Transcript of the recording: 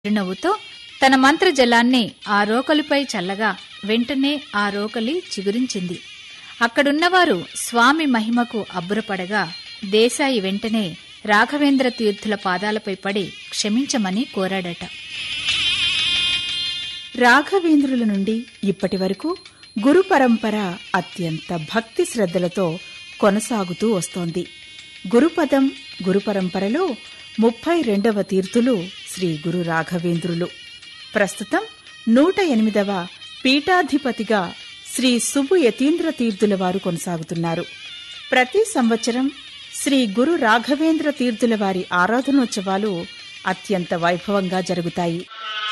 చిరునవ్వుతో తన మంత్రజలాన్ని ఆ రోకలిపై చల్లగా వెంటనే ఆ రోకలి చిగురించింది అక్కడున్నవారు స్వామి మహిమకు అబ్బురపడగా దేశాయి వెంటనే రాఘవేంద్ర తీర్థుల పాదాలపై పడి క్షమించమని కోరాడట రాఘవేంద్రుల నుండి ఇప్పటి వరకు గురు పరంపర అత్యంత భక్తి శ్రద్ధలతో కొనసాగుతూ వస్తోంది గురుపదం గురు పరంపరలో ముప్పై రెండవ తీర్థులు శ్రీ గురు రాఘవేంద్రులు ప్రస్తుతం నూట ఎనిమిదవ పీఠాధిపతిగా శ్రీ సుబ్బు యతీంద్ర తీర్థుల వారు కొనసాగుతున్నారు ప్రతి సంవత్సరం శ్రీ గురు రాఘవేంద్ర తీర్థుల వారి ఆరాధనోత్సవాలు అత్యంత వైభవంగా జరుగుతాయి